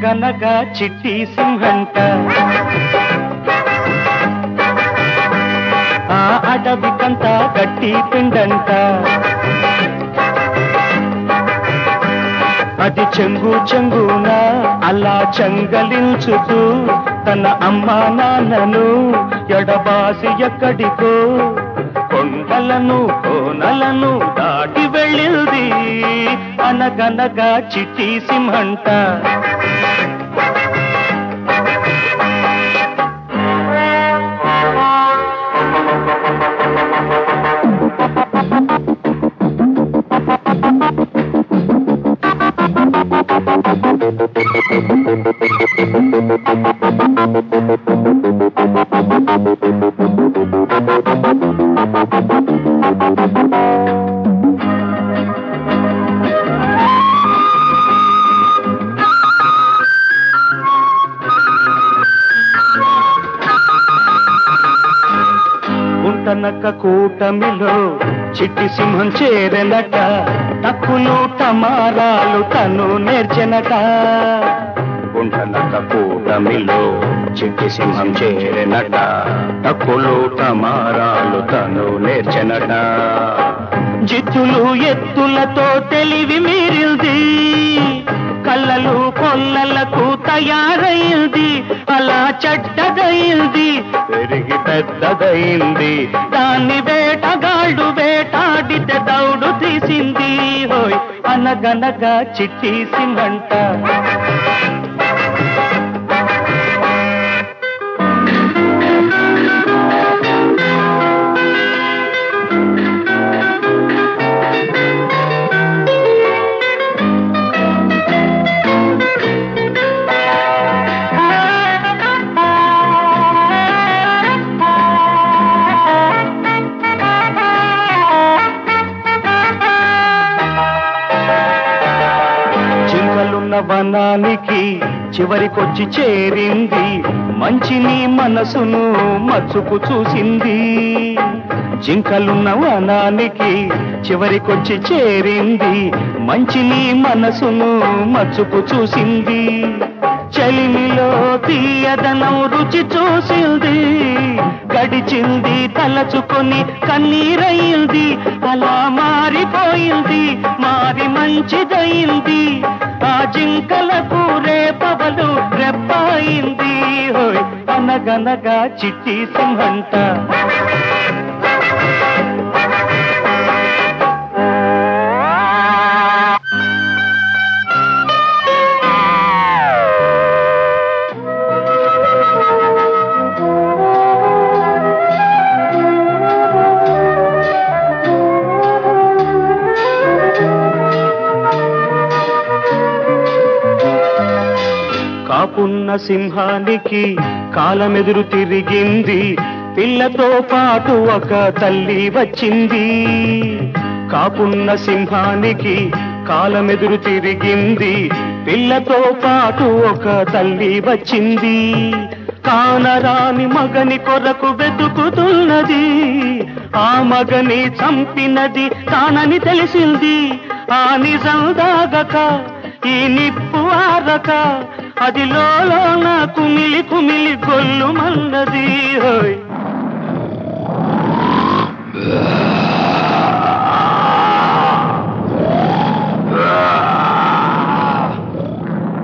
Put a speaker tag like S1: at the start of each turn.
S1: అనగనగా చిట్టి సింహంట ఆ అడవికంతా గట్టి పిండంట అది చెంగు చెంగున అలా చెంగలించుతూ తన అమ్మా నాన్నను ఎడబాసి ఎక్కడికో కొండలను కోనలను దాటి వెళ్ళింది అనగనగా చిట్టి సింహంట గుంటనక్క కూటమిలో చిట్టి సింహం చేరెనట తక్కులు టమారాలు తను నేర్చెనట గుంటనక్క కూటమిలో చిట్టి సింహం చేరెనట తక్కులు టమారాలు తను నేర్చెనట జిత్తులు ఎత్తులతో తెలివి మీరింది కళ్ళలు కొల్లలకు తయారైంది అలా చెడ్డదైంది పెరిగి పెద్దదైంది దాన్ని వేటగాళ్ళు వేటాడితే దౌడు తీసింది హోయ్ అనగనగా చిట్టి సింహంట జింకలున్న వనానికి చివరికొచ్చి చేరింది మంచిని మనసును మచ్చుకు చూసింది జింకలున్న వనానికి చివరికొచ్చి చేరింది మంచిని మనసును మచ్చుకు చూసింది చలిమిలో తీయదనం రుచి చూసింది గడిచింది తలచుకొని కన్నీరయింది అలా మారిపోయింది మారి మంచిదయింది ఆ జింకలకు రేపవలు రెప్పాయింది హోయ్ అనగనగా చిట్టి సింహంట కాపున్న సింహానికి కాలమెదురు తిరిగింది పిల్లతో పాటు ఒక తల్లి వచ్చింది కాపున్న సింహానికి కాలమెదురు తిరిగింది పిల్లతో పాటు ఒక తల్లి వచ్చింది కానరాని మగని కొరకు వెతుకుతున్నది ఆ మగని చంపినది తానని తెలిసింది ఆ నిజం దాగక ఈ నిప్పు ఆరక అది లోన కుమిలి కుమిలి గొల్లు మన్నది హోయ్